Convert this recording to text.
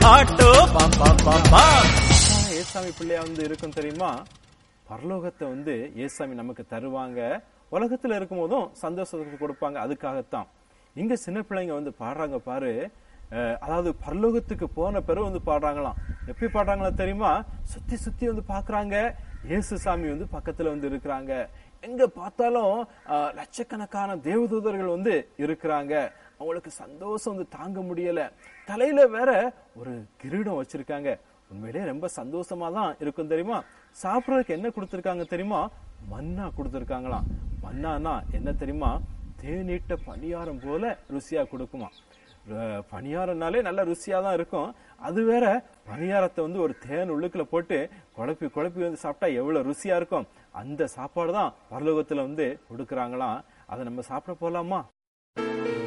auto பம் பம் பம் பம் ஏசாமி பிள்ளையா வந்து இருக்கும் தெரியுமா பரலோகத்தை வந்து ஏசாமி நமக்கு தருவாங்க உலகத்துல இருக்கும் போதும் சந்தோஷத்துக்கு கொடுப்பாங்க அதுக்காகத்தான் இங்க சின்ன பிள்ளைங்க வந்து பாடுறாங்க பாரு அஹ், அதாவது பரலோகத்துக்கு போன பிறகு வந்து பாடுறாங்களாம் எப்படி பாடுறாங்களா தெரியுமா சுத்தி சுத்தி வந்து பாக்குறாங்க இயேசு சாமி வந்து பக்கத்துல வந்து இருக்கிறாங்க எங்க பார்த்தாலும் அஹ், லட்சக்கணக்கான தேவதூதர்கள் வந்து இருக்கிறாங்க அவங்களுக்கு சந்தோஷம் வந்து தாங்க முடியல தலையில வேற ஒரு கிரீடம் வச்சிருக்காங்க உண்மையிலேயே ரொம்ப சந்தோஷமா தான் இருக்கும் தெரியுமா சாப்பிடறதுக்கு என்ன கொடுத்திருக்காங்க தெரியுமா மன்னா கொடுத்திருக்காங்களாம் மன்னானா என்ன தெரியுமா தேநீட்ட பணியாரம் போல ருசியா கொடுக்குமா ர- பணியாரம்னாலே நல்ல ருசியா தான் இருக்கும் அது வேற பணியாரத்தை வந்து ஒரு தேன் உள்ளுக்குள்ள போட்டு குழப்பி குழப்பி வந்து சாப்பிட்டா எவ்வளவு ருசியா இருக்கும் அந்த சாப்பாடு தான் பரலோகத்துல வந்து கொடுக்கறாங்களாம் அதை நம்ம சாப்பிட போலாமா